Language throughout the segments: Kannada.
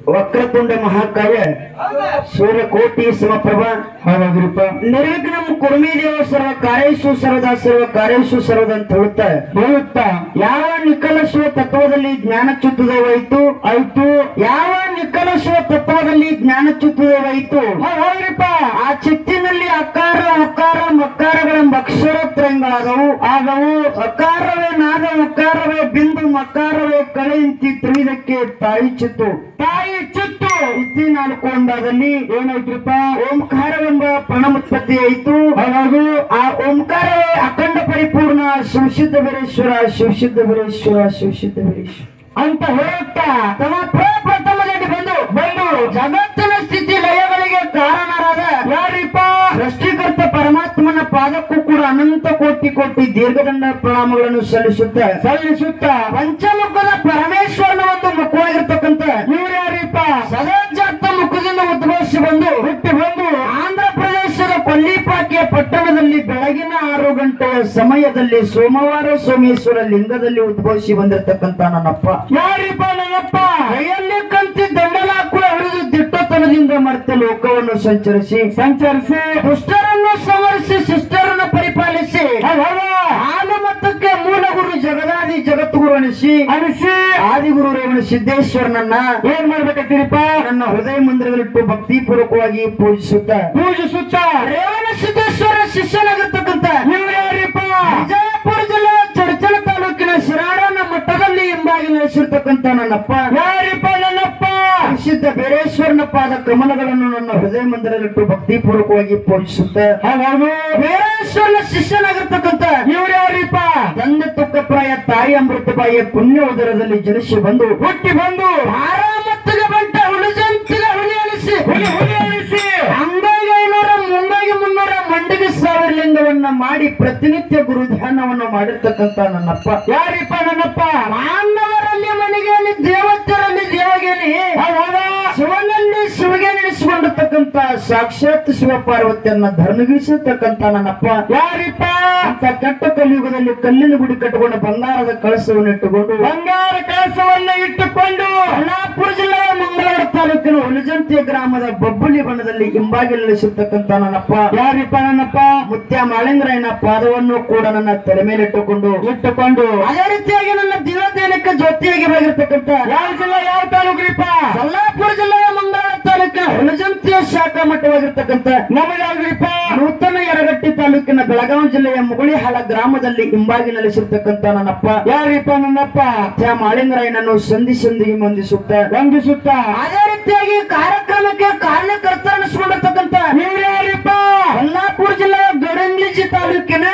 ವಕ್ರತುಂಡ ಮಹಾಕಾಯ ಸೂರ್ಯಕೋಟಿ ಸಮಪ್ರಭ ಹೌದ್ರಿಪ್ಪ ನಿರ್ವಿಘ್ನಂ ಕುರ್ಮಿ ದೇವ ಸರ್ವ ಕಾರ್ಯೇಶು ಸರ್ವದ ಸರ್ವ ಕಾರ್ಯೇಶು ಸರ್ವದ ಅಂತ ಹೇಳುತ್ತಾ ಹೇಳುತ್ತಾ ಯಾವ ನಿಖಲಶಿವ ತತ್ವದಲ್ಲಿ ಜ್ಞಾನಚ್ಯುತದೇವಾಯಿತು ಆಯ್ತು ಯಾವ ನಿಖಲಶಿವ ತತ್ವದಲ್ಲಿ ಜ್ಞಾನಚ್ಯುತದೇವಾಯಿತು ಹೌದ್ರಿಪ್ಪ ಆ ಚಿತ್ತಿನಲ್ಲಿ ಅಕಾರ ಉಕಾರ ಮಕಾರಗಳೆಂಬ ಅಕ್ಷರತ್ರಯಗಳಾದವು ಆಗವು ಅಕಾರವೇ ನಾದ ಉಕಾರವೇ ಬಿಂದು ಮಕಾರವೇ ಕಳೆ ಇಂತಿ ತ್ರಿವಿಧಕ್ಕೆ ತಾಯಿ ಚಿತ್ತು ತಾಯಿ ಚಿತ್ತು ಇತ್ತಿ ನಾಲ್ಕು ಒಂದಾದಲ್ಲಿ ಏನಾಯ್ತ್ರಿಪ್ಪ ಓಂಕಾರವೆಂಬ ಪ್ರಣಮೋತ್ಪತ್ತಿ ಆಯಿತು ಹಾಗೂ ಆ ಓಂಕಾರವೇ ಅಖಂಡ ಪರಿಪೂರ್ಣ ಶಿವಸಿದ್ಧ ಬೀರೇಶ್ವರ ಶಿವಸಿದ್ಧ ಬೀರೇಶ್ವರ ಶಿವಸಿದ್ಧ ಬೀರೇಶ್ವರ ಅಂತ ಹೇಳುತ್ತಾ ತಮ್ಮ ಪ್ರಪ್ರಥಮದಲ್ಲಿ ಬಂದು ಬಂದು ಜಗತ್ತಿನ ಸ್ಥಿತಿ ಲಯಗಳಿಗೆ ಕಾರಣರಾದ ಯಾರಿಪ್ಪ ಸೃಷ್ಟಿಕರ್ತ ಪರಮಾತ್ಮನ ಪಾದಕ್ಕೂ ಕೂಡ ಅನಂತ ಕೋಟಿ ಕೋಟಿ ದೀರ್ಘದಂಡ ಪ್ರಣಾಮಗಳನ್ನು ಸಲ್ಲಿಸುತ್ತ ಸಲ್ಲಿಸುತ್ತ ಪಂಚಮುಖದ ಪರಮೇಶ್ವರನ ಒಂದು ಮುಖವಾಗಿರ್ತಕ್ಕಂಥ ಇವ್ರು ಯಾರಿಪ್ಪ ಸದಾಜಾತ ಮುಖದಿಂದ ಉದ್ಭವಿಸಿ ಬಂದು ಹುಟ್ಟಿ ಬಂದು ಆಂಧ್ರ ಪ್ರದೇಶದ ಕೊಲ್ಲಿಪಾಕಿಯ ಪಟ್ಟಣದಲ್ಲಿ ಬೆಳಗಿನ ಆರು ಗಂಟೆಯ ಸಮಯದಲ್ಲಿ ಸೋಮವಾರ ಸೋಮೇಶ್ವರ ಲಿಂಗದಲ್ಲಿ ಉದ್ಭವಿಸಿ ಬಂದಿರತಕ್ಕಂತ ನನ್ನಪ್ಪ ಯಾರಿಪ್ಪ ನನ್ನಪ್ಪ ಕೈಯಲ್ಲಿ ಕಂತಿ ದಂಡಲಾಕುಳ ಹಿಡಿದು ದಿಟ್ಟತನದಿಂದ ಮರ್ತೆ ಲೋಕವನ್ನು ಸಂಚರಿಸಿ ಸಂಚರಿಸಿ ದುಷ್ಟರನ್ನು ಸಂವರಿಸಿ ಶಿಷ್ಟರನ್ನು ಪರಿಪಾಲಿಸಿ ಹಾಲು ಮತಕ್ಕೆ ಮೂಲ ಗುರು ಜಗದಾದಿ ಜಗದ್ಗುರು ಅನಿಸಿ ಅನಿಸಿ ಆದಿಗುರು ರೇವಣ ಸಿದ್ದೇಶ್ವರನನ್ನ ಏನ್ ಮಾಡ್ಬೇಕಂತೀರಿಪ್ಪ ನನ್ನ ಹೃದಯ ಮಂದಿರದಲ್ಲಿಟ್ಟು ಭಕ್ತಿಪೂರ್ವಕವಾಗಿ ಪೂಜಿಸುತ್ತ ಪೂಜಿಸುತ್ತ ರೇವಣ ಸಿದ್ದೇಶ್ವರ ಶಿಷ್ಯನಾಗಿರ್ತಕ್ಕಂಥ ಇವ್ರು ಯಾರಿಪ್ಪ ವಿಜಯಪುರ ಜಿಲ್ಲೆಯ ಚಡಚಲ ತಾಲೂಕಿನ ಶಿರಾಡನ ಮಠದಲ್ಲಿ ಹಿಂಬಾಗಿ ನೆಲೆಸಿರ್ತಕ್ಕಂಥ ನನ್ನಪ್ಪ ಯಾರಿಪ್ಪ ನನ್ನಪ್ಪ ಪ್ರಸಿದ್ಧ ಬೇರೇಶ್ವರನ ಪಾದ ಕಮಲಗಳನ್ನು ನನ್ನ ಹೃದಯ ಮಂದಿರದಲ್ಲಿಟ್ಟು ಭಕ್ತಿಪೂರ್ವಕವಾಗಿ ಪೂಜಿಸುತ್ತ ಹಾಗೂ ಬೇರೇಶ್ವರನ ಶಿಷ್ಯನಾಗಿರ್ತಕ್ಕಂಥ ಇವ್ರು ಯಾರಿಪ್ಪ ತಂದೆ ತುಕ್ಕಪ್ರಾಯ ತಾಯಿ ಅಮೃತಬಾಯಿಯ ಪುಣ್ಯ ಉದರದಲ್ಲಿ ಜನಿಸಿ ಬಂದು ಹುಟ್ಟಿ ಬಂದು ಆರಾಮತ್ತಿಗೆ ಬಂಟ ಹುಲಿಜಂತಿಗೆ ಹುಲಿ ಅನಿಸಿ ಹುಲಿ ಹುಲಿ ಅನಿಸಿ ಅಂಬೈಗೆ ಐನೂರ ಮುಂಬೈಗೆ ಮುನ್ನೂರ ಮಂಡಿಗೆ ಸಾವಿರ ಲಿಂಗವನ್ನ ಮಾಡಿ ಪ್ರತಿನಿತ್ಯ ಗುರು ಧ್ಯಾನವನ್ನು ಮಾಡಿರ್ತಕ್ಕಂಥ ನನ್ನಪ್ಪ ಯಾರಿಪ್ಪ ನನ್ನಪ್ಪ ಮಾನವರಲ್ಲಿ ಮನೆಗೆಯಲ್ಲಿ ದೇವತೆಯರಲ್ಲಿ ದೇವಗೆಲಿ ಶಿವನಲ್ಲಿ ಶಿವಗೆ ನೆನೆಸಿಕೊಂಡಿರ್ತಕ್ಕಂಥ ಸಾಕ್ಷಾತ್ ಶಿವ ಪಾರ್ವತಿಯನ್ನ ಧರ್ಮಗಿಸಿರ್ತಕ್ಕಂಥ ನನ್ನಪ್ಪ ಯಾರಿಪ್ಪ ಅಂತ ಕೆಟ್ಟ ಕಲಿಯುಗದಲ್ಲಿ ಕಲ್ಲಿನ ಗುಡಿ ಕಟ್ಟಿಕೊಂಡು ಬಂಗಾರದ ಕಳಸವನ್ನು ಇಟ್ಟುಕೊಂಡು ಬಂಗಾರ ಕಳಸವನ್ನ ಇಟ್ಟುಕೊಂಡು ಯಲ್ಲಾಪುರ ಜಿಲ್ಲೆಯ ಮಂಗಳವಾರ ತಾಲೂಕಿನ ಹುಲಿಜಂತಿ ಗ್ರಾಮದ ಬಬ್ಬುಲಿ ಬಣ್ಣದಲ್ಲಿ ಹಿಂಬಾಗಿ ನೆಲೆಸಿರ್ತಕ್ಕಂಥ ನನ್ನಪ್ಪ ಯಾರಿಪ್ಪ ನನ್ನಪ್ಪ ಮುತ್ಯ ಮಾಳಿಂಗರಾಯನ ಪಾದವನ್ನು ಕೂಡ ನನ್ನ ತಲೆ ಮೇಲೆ ಇಟ್ಟುಕೊಂಡು ಇಟ್ಟುಕೊಂಡು ಅದೇ ರೀತಿಯಾಗಿ ನನ್ನ ದಿನದೇನಕ್ಕೆ ಜೊತೆಯಾಗಿ ಬೆಳಗಿರ್ತಕ್ಕಂಥ ಯಾವ ಜಿಲ್ಲೆ ಯಾವ ತಾಲೂಕ್ರಿಪ್ಪ ಯಲ್ಲಾಪುರ ಜಿಲ್ಲೆಯ ಮಂಗಳವಾರ ತಾಲೂಕಿನ ಹುಲಿಜಂತಿಯ ಶಾಖಾ ಮಠವಾಗಿರ್ತಕ್ಕಂಥ ನಮಗಾಗ್ರಿಪ್ಪ ನೂತನ ಯರಗಟ್ಟಿ ತಾಲೂಕಿನ ಬೆಳಗಾವಿ ಜಿಲ್ಲೆಯ ಮುಗುಳಿಹಾಳ ಗ್ರಾಮದಲ್ಲಿ ಹಿಂಬಾಗಿ ನೆಲೆಸಿರ್ತಕ್ಕಂಥ ನನ್ನಪ್ಪ ಯಾರಿಪ್ಪ ನನ್ನಪ್ಪ ಮುತ್ಯ ಮಾಳಿಂಗರಾಯನನ್ನು ಸಂಧಿ ಸಂಧಿಗೆ ವಂದಿಸುತ್ತ ವಂದಿಸುತ್ತ ಅದೇ ರೀತಿಯಾಗಿ ಕಾರ್ಯಕ್ರಮಕ್ಕೆ ಕಾರಣಕರ್ತ ಅನಿಸ್ಕೊಂಡಿರ್ತಕ್ಕಂಥ ಇವ್ರು ಯಾರಿಪ್ಪ ಯಲ್ಲಾಪುರ ಜಿಲ್ಲೆಯ ಗಡಂಗ್ಲಿಜಿ ತಾಲೂಕಿನ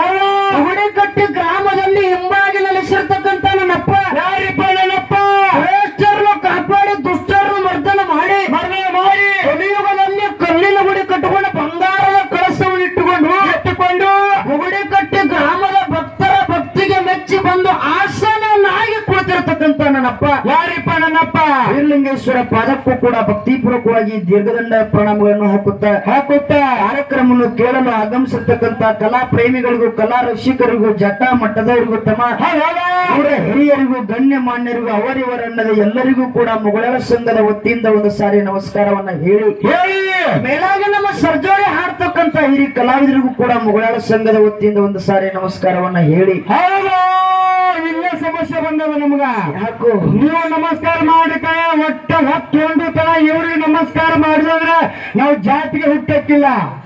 ಹುಡಿಕಟ್ಟಿ ಗ್ರಾಮದಲ್ಲಿ ಹಿಂಬಾಗಿ ನೆಲೆಸಿರ್ತಕ್ಕಂಥ ನನ್ನಪ್ಪ ಯಾರಿಪ್ಪ ನನ್ನಪ್ಪ ಶ್ರೇಷ್ಠರನ್ನು ಕಾಪಾಡಿ ದುಷ್ಟರನ್ನು ಮರ್ದನ ಮಾಡಿ ಮರಣ ಮಾಡಿ ಕಲಿಯುಗದಲ್ಲಿ ಕಲ್ಲಿನ ಗುಡಿ ಕಟ್ಟಿಕೊಂಡು ಬಂಗಾರದ ಕಳಸವನ್ನು ಇಟ್ಟುಕೊಂಡು ಇಟ್ಟುಕೊಂಡು ಹುಗುಡಿ ಕಟ್ಟಿ ಗ್ರಾಮದ ಭಕ್ತರ ಭಕ್ತಿಗೆ ಮೆಚ್ಚಿ ಬಂದು ಆಸನನಾಗಿ ಕುಳಿತಿರತಕ್ಕಂಥ ನನ್ನಪ್ಪ ಯಾರಿಪ್ಪ ನನ್ನಪ್ಪ ವೀರಲಿಂಗೇಶ್ವರ ಪಾದಕ್ಕೂ ಕೂಡ ಭಕ್ತಿಪೂರ್ವಕವಾಗಿ ದೀರ್ಘದಂಡ ಪ್ರಣಾಮಗಳನ್ನು ಹಾಕುತ್ತಾ ಹಾಕುತ್ತ ಕಾರ್ಯಕ್ರಮವನ್ನು ಕೇಳಲು ಆಗಮಿಸಿರ್ತಕ್ಕಂಥ ಕಲಾ ಪ್ರೇಮಿಗಳಿಗೂ ಕಲಾ ರಸಿಕರಿಗೂ ಜಟ್ಟ ಮಟ್ಟದವರಿಗೂ ತಮ್ಮ ಅವರ ಹಿರಿಯರಿಗೂ ಗಣ್ಯ ಮಾನ್ಯರಿಗೂ ಅವರಿವರನ್ನದ ಎಲ್ಲರಿಗೂ ಕೂಡ ಮುಗಳರ ಸಂಘದ ವತಿಯಿಂದ ಒಂದು ಸಾರಿ ನಮಸ್ಕಾರವನ್ನ ಹೇಳಿ ಹೇಳಿ ಮೇಲಾಗಿ ನಮ್ಮ ಸರ್ಜೋರಿ ಹಾಡ್ತಕ್ಕಂಥ ಹಿರಿಯ ಕಲಾವಿದರಿಗೂ ಕೂಡ ಮುಗಳರ ಸಂಘದ ವತಿಯಿಂದ ಒಂದು ಸಾರಿ ನಮಸ್ಕಾರವನ್ನ ಹೇಳಿ ಹೌದು ಇಲ್ಲೇ ಸಮಸ್ಯೆ ಬಂದದ ನಮಗ ಯಾಕೋ ನೀವು ನಮಸ್ಕಾರ ಮಾಡಿಕ ಒಟ್ಟ ಹೊತ್ತು ತರ ಇವ್ರಿಗೆ ನಮಸ್ಕಾರ ಮಾಡಿದ್ರೆ ನಾವು ಜಾತಿಗೆ ಹುಟ್ಟಕ್ಕಿಲ್ಲ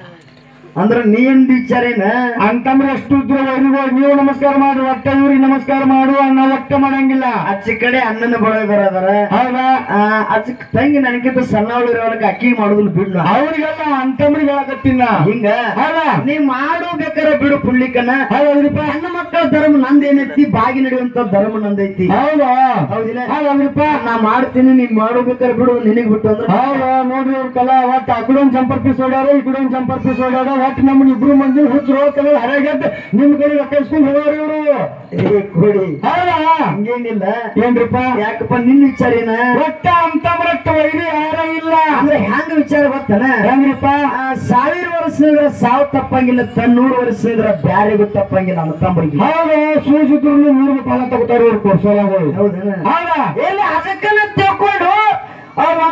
ಅಂದ್ರ ನೀ ಏನ್ ವಿಚಾರೇನ ಅಂತಂದ್ರೆ ಎಷ್ಟು ಇದ್ರು ಇವ್ರಿಗೂ ನೀವು ನಮಸ್ಕಾರ ಮಾಡಿ ಒಟ್ಟ ಇವ್ರಿಗೆ ನಮಸ್ಕಾರ ಮಾಡು ನಾವು ಒಟ್ಟ ಮಾಡಂಗಿಲ್ಲ ಆಚೆ ಕಡೆ ಅಣ್ಣನ ಬಳಗರ ಅದರ ಹೌದಾ ಆಚೆ ತಂಗಿ ನನಗಿಂತ ಸಣ್ಣವಳು ಇರೋಳಕ್ಕೆ ಅಕ್ಕಿ ಮಾಡುದಿಲ್ಲ ಬಿಡ್ಲ ಅವ್ರಿಗೆಲ್ಲ ಅಂತಂಬ್ರಿಗೆ ಹೇಳಕತ್ತಿನ ಹಿಂಗ ಹೌದಾ ನೀ ಮಾಡು ಬೇಕಾರೆ ಬಿಡು ಪುಳ್ಳಿಕನ ಹೌದ್ರಿಪ್ಪ ಹೆಣ್ಣು ಮಕ್ಕಳ ಧರ್ಮ ನಂದೇನೈತಿ ಬಾಗಿ ನಡೆಯುವಂತ ಧರ್ಮ ನಂದೈತಿ ಹೌದಾ ಹೌದಿಲ್ಲ ಹೌದ್ರಿಪ್ಪ ನಾ ಮಾಡ್ತೀನಿ ನೀ ಮಾಡು ಬೇಕಾರೆ ಬಿಡು ನಿನಗ್ ಬಿಟ್ಟು ಅಂದ್ರೆ ಹೌದಾ ನೋಡ್ರಿ ಇವ್ರ ಕಲಾ ಒಟ್ಟು ಆ ಕಡೆ ಒಂದ್ ಜಂಪರ್ ಪೀಸ್ ಓಡ್ಯಾರ ಈ ಕಡೆ ಒಂದ್ ಜಂಪರ್ ಪೀಸ್ ಓಡ್ಯಾರ ಒಟ್ಟು ನಮ್ಮನ್ನ ಇಬ್ರು ಮಂದಿ ಹುಚ್ಚು ಹೋಗ್ತಾರೆ ಹರಗೆದ್ದು ನಿಮ್ ಕಡೆ ಕಳ್ಸ್ಕೊಂಡ್ ಹೋಗೋರು ಇವ್ರು ಏ ಕೊಡಿ ಹೌದಾ ಹಂಗೇನಿಲ್ಲ ಏನ್ರಿಪ್ಪ ಯಾಕಪ್ಪ ನಿನ್ ವಿಚಾರೇನ ಒಟ್ಟ ಅಂತಮ್ರಟ್ಟು ವೈರಿ ಯಾರ ಇಲ್ಲ ಅಂದ್ರೆ ಹ್ಯಾಂಗ ವಿಚಾರ ಗೊತ್ತನ ಹೆಂಗ್ರಿಪ್ಪ ಆ, ಸಾವಿರ ವರ್ಷ ಇದ್ರ ಸಾವು ತಪ್ಪಂಗಿಲ್ಲ ತನ್ನೂರು ವರ್ಷ ಇದ್ರ ಬ್ಯಾರಿಗೂ ತಪ್ಪಂಗಿಲ್ಲ ನಮ್ಮ ತಮ್ಮರಿಗೆ ಹೌದು ಸೂಜಿದ್ರು ನೂರು ಫಲ ತಗೋತಾರ ಇವ್ರು ಕೊಡ್ಸೋಲಾಗೋದು ಹೌದನ ಹೌದಾ ಇಲ್ಲ ಅದಕ್ಕನ್ನ ತಿಳ್ಕೊಂಡು ಅವ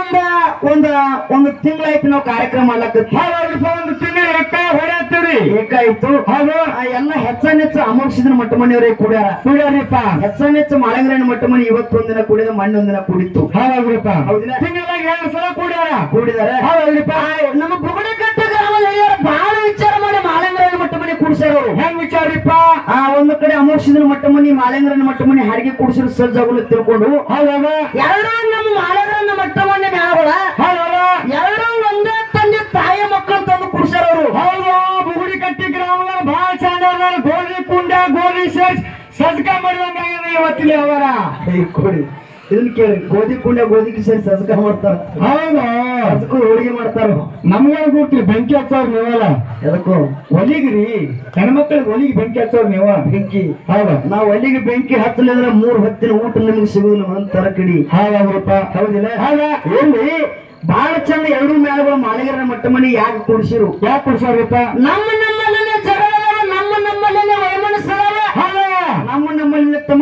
ಒಂದ ಒಂದ ಒಂದು ತಿಂಗಳಾಯ್ತು ನಾವು ಕಾರ್ಯಕ್ರಮ ಮಾಡ್ಲಕತ್ತಿ ಹೌದಪ್ಪ ಒಂದು ತಿಂಗಳು ಎಕ್ಕ ಹೊಡೆಯತ್ತೀರಿ ಏಕಾಯ್ತು ಹೌದು ಆ ಎಲ್ಲ ಹೆಚ್ಚನ್ ಹೆಚ್ಚು ಅಮೋಕ್ಷಿನ ಮಟ್ಟ ಮನೆಯವರೇ ಕುಡ್ಯಾರ ಕುಡಿಯರಿಪ್ಪ ಹೆಚ್ಚನ್ ಹೆಚ್ಚು ಮಾಳಂಗ್ರಣ್ಣ ಮಟ್ಟ ಮನೆ ಇವತ್ತು ಒಂದಿನ ಕುಡಿದ ಮಣ್ಣು ಒಂದಿನ ಕುಡಿತು ಹೌದ್ರಿಪ್ಪ ಹೌದಿಲ್ಲ? ತಿಂಗಳಾಗ ಎರಡು ಸಲ ಕುಡಿಯಾರ ಕೂಡಿದಾರೆ ಹೌದ್ರಿಪ್ಪ ನಮ್ಮ ಬುಗುಡಕಟ್ಟ ಗ್ರಾಮದ ಹಿರಿಯರು ಬಹಳ ವಿಚಾರ ಮಾಡಿ ಮಾಳಂಗ್ರಣ್ಣ ಮಟ್ಟ ಮನೆ ಕೂಡ್ಸ್ಯಾರ ಅವರು ಹೆಂಗ್ ವಿಚಾರಿಪ್ಪ ಆ ಒಂದು ಕಡೆ ಅಮೋಕ್ಷಿನ ಮಟ್ಟ ಮನಿ ಮಾಳಂಗ್ರಣ್ಣ ಮಟ್ಟ ಮನಿ ಹಾಡಿಗೆ ಕೂಡಿಸಿದ್ರು ಸಜ್ಜಾಗುಲು ತಿಳ್ಕೊಂಡು ಹೌದಲ್ಲ ಎರಡು ನಮ್ಮ ಮಾಳಂಗ್ರಣ್ಣ ಮಟ್ಟ ಮನೆ ಮ್ಯಾಗಳ ಹೌದಲ್ಲ ಎರಡು ಒಂದೇ ತಂದೆ ತಾಯಿ ಮಕ್ಕಳು ತಂದು ಕೂಡ್ಸ್ಯಾರ ಅವರು ಹೌದು ಬುಗುಡಿ ಕಟ್ಟಿ ಗ್ರಾಮದಾಗ ಬಹಳ ಚಂದ ಅದಾರ. ಗೋಧಿ ಕುಂಡ ಗೋಧಿ ಸೇರ್ಸ್ ಸಜ್ಕ ಮಾಡಿದಂಗಾಗಿದೆ ಇವತ್ತಿನ ಅವರ ಕೊಡಿ ಇದನ್ನ ಕೇಳಿ ಗೋಧಿ ಕುಂಡ ಗೋಧಿಗೆ ಸೇರಿ ಸಜ್ಕ ಮಾಡ್ತಾರ ಹೌದು ಅದಕ್ಕೂ ಹೋಳಿಗೆ ಮಾಡ್ತಾರ ನಮ್ಗೆ ಗೊತ್ತಿಲ್ಲ ಬೆಂಕಿ ಹಚ್ಚೋರ್ ನೀವಲ್ಲ ಎದಕ್ಕೂ ಒಲಿಗ್ರಿ ಹೆಣ್ಮಕ್ಳಿಗೆ ಒಲಿಗೆ ಬೆಂಕಿ ಹಚ್ಚೋರ್ ನೀವ ಬೆಂಕಿ ಹೌದ ನಾವು ಅಲ್ಲಿಗೆ ಬೆಂಕಿ ಹತ್ತಲಿದ್ರೆ ಮೂರ್ ಹೊತ್ತಿನ ಊಟ ನಿಮ್ಗೆ ಸಿಗುದಿಲ್ಲ ಒಂಥರ ಕಡಿ ಹೌದಪ್ಪ ಹೌದಿಲ್ಲ ಹೌದ ಎಲ್ಲಿ ಬಹಳ ಚಂದ ಎರಡು ಮೇಳಗಳು ಮಾಳಿಗರ ಮಟ್ಟ ಮನಿ ಯಾಕೆ ಕೂಡಿಸಿರು ಯಾಕೆ ಕೊಡ್ಸೋರಪ್ಪ ನಮ್ಮ ನಮ್ಮಲ್ಲೇ ಜಗಳ ನಮ್ಮ ನಮ್ಮಲ್ಲೇ ವೈಮನಸ್ಸದಾವ ಹೌದ ನಮ್ಮ ನಮ್ಮಲ್ಲಿ ತಮ್ಮ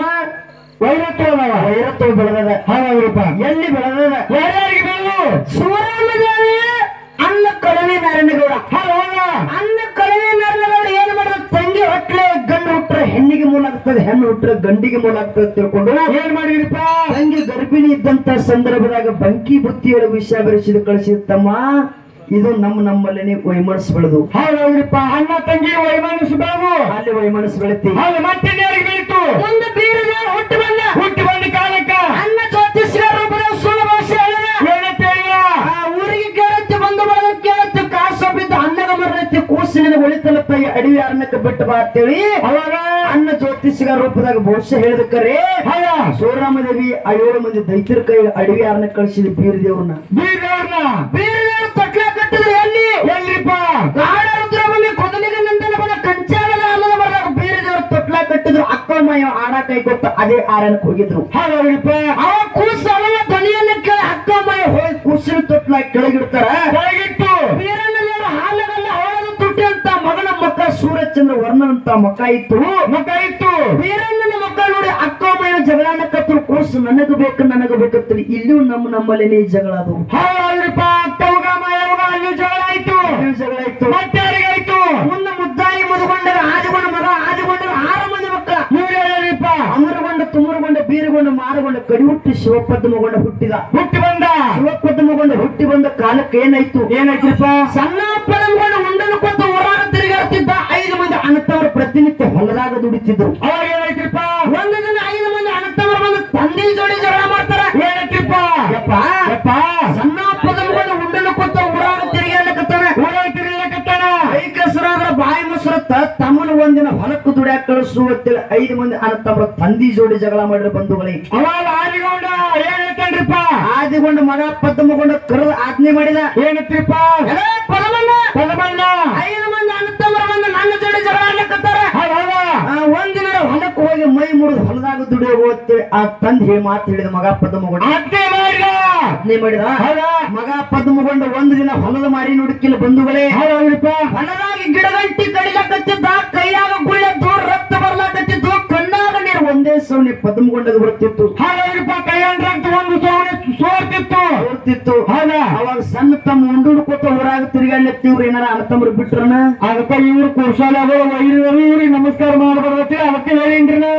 ವೈರತ್ವ ಅದಾವ ವೈರತ್ವ ಬೆಳೆದದ ಹೌದಪ್ಪ ಎಲ್ಲಿ ಬೆಳೆದದ ಯಾರ್ಯಾರಿಗೆ ಬೆಳೆದು ಶಿವರಾಮದೇವಿ ಅನ್ನ ಕಳವಿ ನಾರಾಯಣಗೌಡ ಹೌದ ಅನ್ನ ಕಳವಿ ನಾರಾಯಣಗೌಡ ಏನ್ ಮಾಡಿದ ತಂಗಿ ಹೊಟ್ಲೆ ಗಂಡು ಹುಟ್ರೆ ಹೆಣ್ಣಿಗೆ ಮೂಲ ಆಗ್ತದೆ ಹೆಣ್ಣು ಹುಟ್ರೆ ಗಂಡಿಗೆ ಮೂಲ ಆಗ್ತದೆ ತಿಳ್ಕೊಂಡು ಏನ್ ಮಾಡಿದ್ರಿಪ್ಪ ತಂಗಿ ಗರ್ಭಿಣಿ ಇದ್ದಂತ ಸಂದರ್ಭದಾಗ ಬಂಕಿ ಬುತ್ತಿಯೊಳಗೆ ವಿಷ ಬೆರೆಸಿದ ಕಳಿಸಿದ ತಮ್ಮ ಇದು ನಮ್ಮ ನಮ್ಮಲ್ಲಿ ವೈಮನಸ್ ಬೆಳೆದು ಹೌದೌದ್ರಿಪ್ಪ ಅಣ್ಣ ತಂಗಿ ವೈಮಾನಿಸಿ ಬೆಳೆದು ಅಲ್ಲಿ ವೈಮನಸ್ ಬೆಳೆತಿ ಹೌದು ಮತ್ತೆ ಯಾರಿಗೆ ಬೆಳೀತು ಒಂದು ಬೀರದ ಹುಟ್ಟು ಬಂದ ಹುಟ್ಟಿ ಬಂದ ಕಾಲಕ್ಕ ಅನ್ನ ಜ್ಯೋತಿಷ್ಯರ ರೂಪದ ಸುಳ್ಳು ಭಾಷೆ ಹೇಳಿದ ಏನಂತ ಹೇಳಿದ? ಆ ಊರಿಗೆ ಕೇಳತ್ತೆ ಬಂದು ಬಳಗ ಕೇಳತ್ತೆ ಕಾಸು ಬಿದ್ದು ಅನ್ನಗ ಮರಣತ್ತೆ ಕೂಸಿನ ಒಳಿತಲತ್ತ ಅಡವಿ ಅರ್ಣಕ್ಕೆ ಬಿಟ್ಟು ಬಾ ಅಂತೇಳಿ ಅವಾಗ ಅನ್ನ ಜ್ಯೋತಿಷ್ಯರ ರೂಪದಾಗ ಭವಿಷ್ಯ ಹೇಳಿದಕ್ಕರೆ ಹೌದ ಸೋರಾಮದೇವಿ ಆ ಏಳು ಮಂದಿ ದೈತ್ಯರ ಕೈ ಅಡವಿ ಅರ್ಣ ಕಳಿಸಿದ ಬೀರ ದೇವ್ರನ್ನ ಬೀರವ್ರನ್ನ ಬೀರದೇವ್ರ ತೊಟ್ಲ ಕಟ್ಟಿದ್ರು ಎಲ್ಲಿ ಎಲ್ಲಿಪ್ಪ ಗಾಢ ರುದ್ರಭೂಮಿ ಕೊದಲಿಗೆ ನಂದನ ಬನ ಕಂಚಾಗದ ಅಲ್ಲದ ಬರದಾಗ ಬೀರದೇವ್ರ ತೊಟ್ಲ ಕಟ್ಟಿದ್ರು ಅಕ್ಕಮಯ್ಯ ಆಡ ಕೈ ಕೊಟ್ಟು ಅದೇ ಆರನಕ್ಕೆ ಹೋಗಿದ್ರು ಹೌದೌದ್ರಿಪ್ಪ ಅವ ಕೂಸು ಅವನ ಧ್ವನಿಯನ್ನ ಕೇಳಿ ಅಕ್ಕಮಯ್ಯ ಹೋಗಿ ಕೂಸಿನ ತೊಟ್ಲ ಕೆಳಗಿಡ್ತಾರ ಕೆಳಗಿಟ್ಟು ಬೀರಣ್ಣದೇವ್ರ ಹಾಲಗಲ್ಲ ಅವಳದ ತುಟ್ಟಿ ಅಂತ ಮಗನ ಮಕ್ಕ ಸೂರ್ಯಚಂದ್ರ ವರ್ಣನ್ ಅಂತ ಮಕ್ಕ ಇತ್ತು ಮಕ್ಕ ಇತ್ತು ಬೀರಣ್ಣನ ಮಕ್ಕ ನೋಡಿ ಅಕ್ಕಮಯ್ಯ ಜಗಳನ ಕತ್ತರು ಕೂಸು ನನಗ ಬೇಕು ನನಗ ಬೇಕಂತೇಳಿ ಇಲ್ಲಿಯೂ ನಮ್ಮ ನಮ್ಮಲ್ಲಿ ಜಗಳ ಅದು ಹೌದೌದ್ರಿಪ್ಪ ತವಗ ಮಾಯವಾಗ ಅಲ್ಲಿ ಜಗಳ ಆಯ್ತು ಇಲ್ಲಿಯೂ ಜಗಳ ಇತ್ತು ಮತ್ತೆ ಯಾರಿಗಾಯ್ತು ಮುಂದೆ ಮುದ್ದಾಯಿ ಮುದುಗೊಂಡರ ಆದಿಗೊಂಡ ಮಗ ಆದಿಗೊಂಡರ ಆರು ಮಂದಿ ಮಕ್ಕಳ ಇವ್ರು ಯಾರ್ಯಾರಿಪ್ಪ ಅಮರಗೊಂಡ ತುಮರಗೊಂಡ ಬೀರಗೊಂಡ ಮಾರಗೊಂಡ ಕಡಿ ಹುಟ್ಟಿ ಶಿವಪದ್ಮಗೊಂಡ ಹುಟ್ಟಿದ ಹುಟ್ಟಿ ಬಂದ ಶಿವಪದ್ಮಗೊಂಡ ಹುಟ್ಟಿ ಬಂದ ಕಾಲಕ್ಕೆ ಏನಾಯ್ತು ಏನಾಯ್ತ್ರಪ್ಪ ಸಣ್ಣ ಪದಮಗೊಂಡ ಉಂಡನು ಕೊತ್ತ ಊರಾಗ ತಿರುಗಾಡ್ತಿದ್ದ ಐದು ಮಂದಿ ಅಣ್ಣತವರು ಪ್ರತಿನಿತ್ಯ ಹೊಲದಾಗ ದುಡಿತಿದ್ರು ಅವಾಗ ಏನಾಯ್ತ್ರಪ್ಪ ಒಂದು ದಿನ ಐದು ಮಂದಿ ಅಣ್ಣತವರು ಬಂದು ತಂದೆ ಜೋಡಿ ಜಗಳ ಮಾಡ್ತಾರ ಏನಾಯ್ತ್ರಪ್ಪ ಯಪ್ಪ ಯಪ್ಪ ಸಣ್ಣ ಪದಮಗೊಂಡ ಉಂಡನು ಕೊತ್ತ ಊರಾಗ ತಿರುಗಾಡ್ಲಕತ್ತಾನ ಊರಾಗ ತಿರುಗಕತ್ತಾನ ಕೈ ಕೆಸರಾದ್ರ ಬಾಯಿ ಮೊಸರತ್ತ ತಮ್ಮನ ಒಂದಿನ ಹೊಲಕ್ಕೆ ದುಡ್ಯಾಕ ಕಳಿಸು ಅಂತೇಳಿ ಐದು ಮಂದಿ ಅಣ್ಣತಮ್ಮರ ತಂದಿ ಜೋಡಿ ಜಗಳ ಮಾಡಿರೋ ಬಂಧುಗಳೇ ಅವಾಗ ಆದಿಗೊಂಡ ಏನ್ ಹೇಳ್ತಾನ್ರಿಪ್ಪ ಆದಿಗೊಂಡ ಮಗ ಪದ್ಮಗೊಂಡ ಕರೆದ ಆಜ್ಞೆ ಮಾಡಿದ ಏನತ್ರಿಪ್ಪ ಎಲೇ ಪದಮಣ್ಣ ಪದಬಣ್ಣ ಐದು ಮಂದಿ ಅಣ್ಣತಮ್ಮರ ಬಂದು ನನ್ನ ಜೋಡಿ ಜಗಳ ಆಡ್ಲಕತ್ತಾರ ಹೌದೌದ ಆ, ಒಂದಿನ ಹೊಲಕ್ಕೆ ಹೋಗಿ ಮೈ ಮುರಿದು ಹೊಲದಾಗ ದುಡಿಯೋ ಅಂತೇಳಿ ಆ ತಂದೆ ಹೇಳಿ ಮಾತು ಹೇಳಿದ ಮಗ ಪದ್ಮಗೊಂಡ ಅತ್ತೆ ಮಾಡಿದ ಆಜ್ಞೆ ಮಾಡಿದ ಹೌದಾ ಮಗ ಪದ್ಮಗೊಂಡ ಒಂದು ದಿನ ಹೊಲದ ಮಾರಿ ನುಡುಕಿಲ್ಲ ಬಂಧುಗಳೇ ಹೌದೌದ್ರಿಪ್ಪ ಹೊಲದಾಗಿ ಗಿಡಗಂಟಿ ಕಡಿಲಕತ್ತಿದ್ದ ಕೈಯಾಗ ಗುಳ್ಳೆ ದೂರ ರಕ್ತ ಬರ್ಲಾಕತ್ತಿದ್ದು ಕಣ್ಣಾಗ ನೀರು ಒಂದೇ ಸೌನಿ ಪದ್ಮಗೊಂಡದ ಬರ್ತಿತ್ತು ಹೌದೌದ್ರಿಪ್ಪ ಕೈಯಂಡ್ರಾಗ್ತು ಒಂದು ಸೋನೆ ಸೋರ್ತಿತ್ತು ಬರ್ತಿತ್ತು ಹೌದಾ ಅವಾಗ ಸಣ್ಣ ತಮ್ಮ ಉಂಡುಡು ಕೊತ್ತ ಊರಾಗ ತಿರುಗಾಡ್ಲತ್ತಿವ್ರು ಏನಾರ ಅಣ್ಣ ತಮ್ಮರು ಬಿಟ್ರನ ಅದಕ್ಕ ಇವ್ರು ಕುರ್ಸಾಲಗಳು ವೈರಿಗಳು ಇವ್ರಿಗೆ ನಮಸ್ಕಾರ ಮಾಡ್ಬಾರ್ದತಿ ಅದಕ್ಕೆ ಹೇಳಿನ್ರಿ ನಾ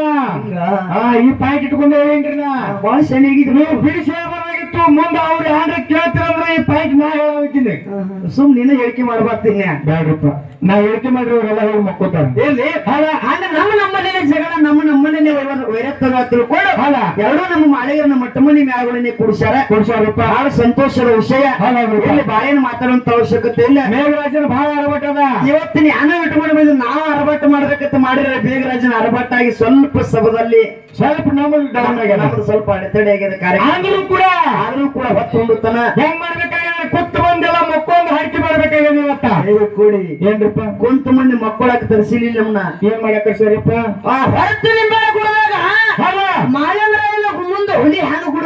ಆ, ಈ ಪಾಯಿಂಟ್ ಇಟ್ಕೊಂಡು ಹೇಳಿನ್ರಿ ನಾ ಬಾಳ ಶನಿಗಿದ್ರು ನೀವು ಬಿಡಿಸಿ ಹೇಳ್ಬಾರ್ದಾಗಿತ್ತು ಮುಂದೆ ಅವ್ರು ಯಾರು ಕೇಳ್ತಿರಂದ್ರೆ ಈ ಪಾಯಿಂಟ್ ನಾ ಹೇಳೋಕಿನಿ ಸುಮ್ ನೀನು ಹೇಳಿಕೆ ಮಾಡ್ಬಾರ್ತೀನಿ ಬ್ಯಾಡ್ರಪ್ಪ ನಾ ಹೇಳಿಕೆ ಮಾಡ್ರಿ ಅವರೆಲ್ಲ ಹೋಗಿ ಮಕ್ಕೋತಾರ ಎಲ್ಲಿ ಅಂದ್ರೆ ನಮ್ಮ ನಮ್ಮನೆ ಜಗಳ ನಮ್ಮ ನಮ್ಮನೆ ವೈರತ್ವ ತಿಳ್ಕೊಂಡು ಹೌದ ಎರಡೂ ನಮ್ಮ ಮಾಳಿಗರನ್ನ ಮಟ್ಟ ಮನಿ ಮ್ಯಾಗಳನ್ನೇ ಕುಡಿಸ್ಯಾರ ಕುರ್ಸಾರಪ್ಪ ಬಹಳ ಸಂತೋಷದ ವಿಷಯ ಹೌದೌದು. ಇಲ್ಲಿ ಬಾಳೆನ ಮಾತಾಡುವಂತ ಅವಶ್ಯಕತೆ ಇಲ್ಲ ಮೇಘರಾಜನ ಭಾಳ ಅರಬಟ್ಟದ ಇವತ್ತಿನ ಯಾನ ಇಟ್ಕೊಂಡು ಬಂದು ನಾವು ಅರಬಾಟ ಮಾಡ್ಬೇಕಂತ ಮಾಡಿದ್ರೆ ಬೇಗರಾಜನ ಅರಬಾಟಾಗಿ ಸ್ವಲ್ಪ ಸಭದಲ್ಲಿ ಸ್ವಲ್ಪ ನಮ್ಮದು ಡೌನ್ ಆಗ್ಯದ ನಮ್ದು ಸ್ವಲ್ಪ ಅಡೆತಡೆ ಆಗಿದೆ ಕಾರ್ಯಕ್ರಮ ಆದ್ರೂ ಕೂಡ ಆದ್ರೂ ಕೂಡ ಹೊತ್ತೊಂಡುತ್ತನ ಹೆಂಗ್ ಮಾಡ್ಬೇಕಾಗ್ಯದ ಕುತ್ತು ಬಂದೆಲ್ಲ ಮಕ್ಕೊಂದು ಹರಕೆ ಮಾಡ್ಬೇಕಾಗ್ಯದ ಇವತ್ತ ಕೂಡಿ ಏನ್ರಿಪ್ಪ ಕುಂತ ಮಂದಿ ಮಕ್ಕಳಕ್ಕೆ ತರಿಸಿಲಿಲ್ಲ ನಮ್ಮನ್ನ ಏನ್ ಮಾಡಕ ಸರಿಪ್ಪ ಆ ಹೊರತು ನಿಂಬೆ ಕುಡಿದಾಗ ಹೌದ ಮಾಯಂದ್ರಾಯನ ಮುಂದೆ ಹುಲಿ ಹ್ಯಾಂಗ ಕೂಡ ಹುಳಿತಿತ್ಲ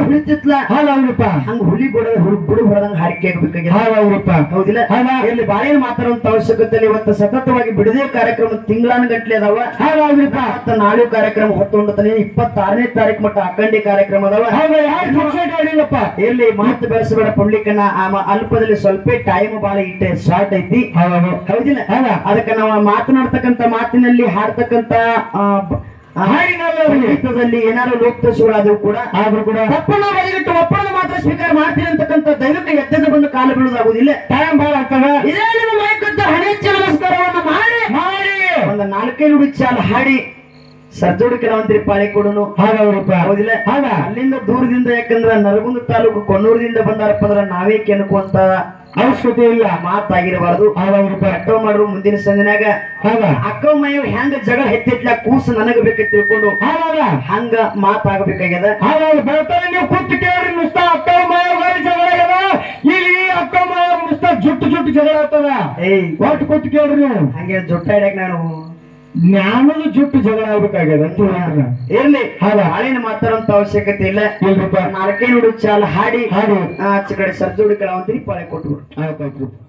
ಬಿಸ್ಲ ಹೌದೌದ್ರಪ್ಪ ಹಂಗ ಹುಲಿ ಬಿಡ ಬುಡು ಹೊಡೆದಂಗ ಹಾರಿಕೆ ಆಗ್ಬೇಕಾಗಿದೆ ಹೌದೌದ್ರಪ್ಪ ಹೌದಿಲ್ಲ ಹೌದಾ? ಇಲ್ಲಿ ಬಾಳೆನ ಮಾತಾಡುವಂತ ಅವಶ್ಯಕತೆ ಇಲ್ಲ. ಇವತ್ತು ಸತತವಾಗಿ ಬಿಡದೇ ಕಾರ್ಯಕ್ರಮ ತಿಂಗಳಾನ ಗಟ್ಲೆ ಅದಾವ ಹೌದೌದ್ರಪ್ಪ ಮತ್ತ ನಾಳೆ ಕಾರ್ಯಕ್ರಮ ಹೊತ್ತೊಂಡತನೇ ಇಪ್ಪತ್ತಾರನೇ ತಾರೀಕು ಮಟ್ಟ ಅಖಂಡಿ ಕಾರ್ಯಕ್ರಮ ಅದಾವ ಹೌದ ಯಾರು ಫಿಕ್ಸೆಡ್ ಹೇಳಿಲ್ಲಪ್ಪ ಎಲ್ಲಿ ಮಾತು ಬೆಳೆಸಬೇಡ ಪುಂಡ್ಲಿಕ್ಕನ ಆಮ ಅಲ್ಪದಲ್ಲಿ ಸ್ವಲ್ಪ ಟೈಮ್ ಬಾಳ ಇಟ್ಟೆ ಶಾರ್ಟ್ ಐತಿ ಹೌದು ಹೌದಿಲ್ಲ ಹೌದಾ? ಅದಕ್ಕೆ ನಾವು ಮಾತನಾಡ್ತಕ್ಕಂತ ಮಾತಿನಲ್ಲಿ ಹಾಡ್ತಕ್ಕಂತ ಆ, ಬ- ಆ, ಹಾಡಿನಲ್ಲಿ ಅವ್ರಿಗೆ ಸಂಗೀತದಲ್ಲಿ ಏನಾದ್ರು ಲೋಕದೋಷಗಳಾದವು ಕೂಡ ಆದ್ರೂ ಕೂಡ ತಪ್ಪನ್ನ ಬದಿಗಿಟ್ಟು ಒಪ್ಪಣದ ಮಾತ್ರ ಸ್ವೀಕಾರ ಮಾಡ್ತೀನಿ ಅಂತಕ್ಕಂಥ ದೈವಕ್ಕೆ ಎದ್ದೆದ್ದು ಬಂದು ಕಾಲು ಬೀಳುವುದಾಗುವುದಿಲ್ಲ ಟೈಮ್ ಬಾಳ ಆಗ್ತದ ಇದೇ ನಿಮ್ಮ ಮೈಕತ್ತ ಹಣೆಚ್ಚ ನಮಸ್ಕಾರವನ್ನು ಮಾಡಿ ಮಾಡಿ ಒಂದು ನಾಲ್ಕೈದು ನುಡಿ ಚಾಲ ಹಾಡಿ ಸರ್ಜೋಡು ಕೆಲವಂತ್ರಿ ಪಾಳಿ ಕೊಡುನು ಹೌದೌದ್ರಪ್ಪ ಹೌದಿಲ್ಲ ಹೌದಾ? ಅಲ್ಲಿಂದ ದೂರದಿಂದ ಯಾಕಂದ್ರ ನರಗುಂದ ತಾಲೂಕು ಕೊನ್ನೂರದಿಂದ ಬಂದಾರಪ್ಪ ಅಂದ್ರ ನಾವೇ ಕೆಣಕುವಂತ ಅವಶ್ಯಕತೆ ಇಲ್ಲ ಮಾತಾಗಿರಬಾರ್ದು ಹೌದೌದ್ರಪ್ಪ ಕಟ್ಟೋ ಮಾಡ್ರು ಮುಂದಿನ ಸಂಜನ್ಯಾಗ ಹೌದಾ ಅಕ್ಕ ಮೈಯವ್ ಹೆಂಗ ಜಗಳ ಹೆತ್ತಿಟ್ಲ ಕೂಸು ನನಗ ಬೇಕಂತ ತಿಳ್ಕೊಂಡು ಹೌದೌದ ಹಂಗ ಮಾತಾಗಬೇಕಾಗ್ಯದ ಹೌದೌದು ಬರ್ತಾರೆ ನೀವು ಕೂತು ಕೇಳ್ರಿ ನುಸ್ತಾ ಅಕ್ಕ ಮಾಯ ಗಾಡಿ ಜಗಳ ಆಗ್ಯದ ಇಲ್ಲಿ ಅಕ್ಕ ಮಾಯ ನುಸ್ತಾ ಜುಟ್ಟು ಜುಟ್ಟು ಜಗಳ ಆಗ್ತದ ಏಯ್ ಒಟ್ಟು ಕೂತು ಕೇಳ್ರಿ ನೀವು ಹಂಗೆ ಜೊಟ್ಟ ಹಿಡ್ಯಾಕ ನಾನು ಜ್ಞಾನದ ಜುಟ್ಟು ಜಗಳ ಆಗ್ಬೇಕಾಗ್ಯದ ಅಂತ ಹೇಳ್ರಿ ನಾನು. ಇರ್ಲಿ ಹೌದಾ? ಹಾಳೇನು ಮಾತಾಡುವಂತ ಅವಶ್ಯಕತೆ ಇಲ್ಲ ಇಲ್ರಪ್ಪ ನಾಲ್ಕೇ ನುಡಿ ಚಾಲ ಹಾಡಿ ಹಾಡು ಆಚೆ ಕಡೆ ಸರ್ಜೋಡಿ ಕೆಲವಂತ್ರಿ ಪಾಳೆ ಕೊಟ್ಬಿಡು ಆಯ್ತಾಯ್ತು